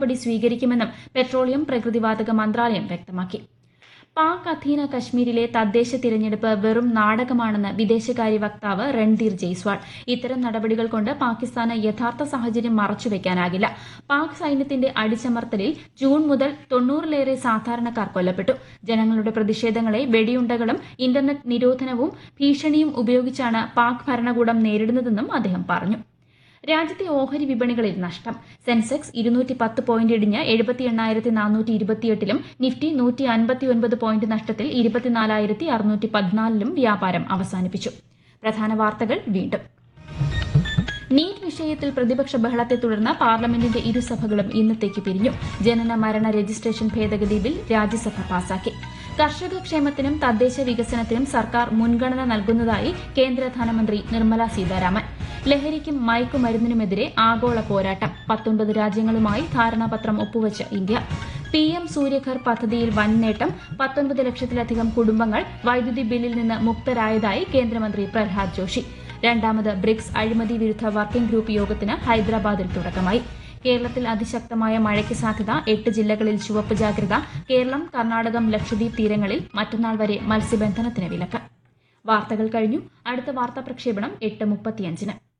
നടപടി സ്വീകരിക്കുമെന്നും പെട്രോളിയം പ്രകൃതിവാതക മന്ത്രാലയം വ്യക്തമാക്കി പാക് അധീന കശ്മീരിലെ തദ്ദേശ തിരഞ്ഞെടുപ്പ് വെറും നാടകമാണെന്ന് വിദേശകാര്യ വക്താവ് രൺധീർ ജയ്സ്വാൾ ഇത്തരം നടപടികൾ കൊണ്ട് പാകിസ്ഥാന് യഥാർത്ഥ സാഹചര്യം മറച്ചുവെക്കാനാകില്ല പാക് സൈന്യത്തിന്റെ അടിച്ചമർത്തലിൽ ജൂൺ മുതൽ തൊണ്ണൂറിലേറെ സാധാരണക്കാർ കൊല്ലപ്പെട്ടു ജനങ്ങളുടെ പ്രതിഷേധങ്ങളെ വെടിയുണ്ടകളും ഇന്റർനെറ്റ് നിരോധനവും ഭീഷണിയും ഉപയോഗിച്ചാണ് പാക് ഭരണകൂടം നേരിടുന്നതെന്നും അദ്ദേഹം പറഞ്ഞു രാജ്യത്തെ ഓഹരി വിപണികളിൽ നഷ്ടം സെൻസെക്സ് ഇരുന്നൂറ്റി പത്ത് പോയിന്റ് ഇടിഞ്ഞ് എഴുപത്തി എണ്ണായിരത്തി നാനൂറ്റി ഇരുപത്തിയെട്ടിലും നിഫ്റ്റി നൂറ്റി അൻപത്തിയൊൻപത് പോയിന്റ് നഷ്ടത്തിൽ ഇരുപത്തിനാലായിരത്തി അറുന്നൂറ്റി പതിനാലിലും വ്യാപാരം അവസാനിപ്പിച്ചു പ്രധാന വാർത്തകൾ വീണ്ടും നീറ്റ് വിഷയത്തിൽ പ്രതിപക്ഷ ബഹളത്തെ തുടർന്ന് പാർലമെന്റിന്റെ ഇരുസഭകളും ഇന്നത്തേക്ക് പിരിഞ്ഞു ജനന മരണ രജിസ്ട്രേഷൻ ഭേദഗതി ബിൽ രാജ്യസഭ പാസാക്കി കർഷക ക്ഷേമത്തിനും തദ്ദേശ വികസനത്തിനും സർക്കാർ മുൻഗണന നൽകുന്നതായി കേന്ദ്ര ധനമന്ത്രി നിർമ്മല സീതാരാമൻ ലഹരിക്കും മയക്കുമരുന്നിനുമെതിരെ ആഗോള പോരാട്ടം പത്തൊൻപത് രാജ്യങ്ങളുമായി ധാരണാപത്രം ഒപ്പുവച്ച് ഇന്ത്യ പി എം സൂര്യഘർ പദ്ധതിയിൽ വൻ നേട്ടം പത്തൊൻപത് ലക്ഷത്തിലധികം കുടുംബങ്ങൾ വൈദ്യുതി ബില്ലിൽ നിന്ന് മുക്തരായതായി കേന്ദ്രമന്ത്രി പ്രഹ്ലാദ് ജോഷി രണ്ടാമത് ബ്രിക്സ് അഴിമതി വിരുദ്ധ വർക്കിംഗ് ഗ്രൂപ്പ് യോഗത്തിന് ഹൈദരാബാദിൽ തുടക്കമായി കേരളത്തിൽ അതിശക്തമായ മഴയ്ക്ക് സാധ്യത എട്ട് ജില്ലകളിൽ ചുവപ്പ് ജാഗ്രത കേരളം കർണാടകം ലക്ഷദ്വീപ് തീരങ്ങളിൽ മറ്റന്നാൾ വരെ മത്സ്യബന്ധനത്തിന് വിലക്ക് വാർത്തകൾ കഴിഞ്ഞു അടുത്ത വാർത്താ പ്രക്ഷേപണം എട്ട് മുപ്പത്തിയഞ്ചിന്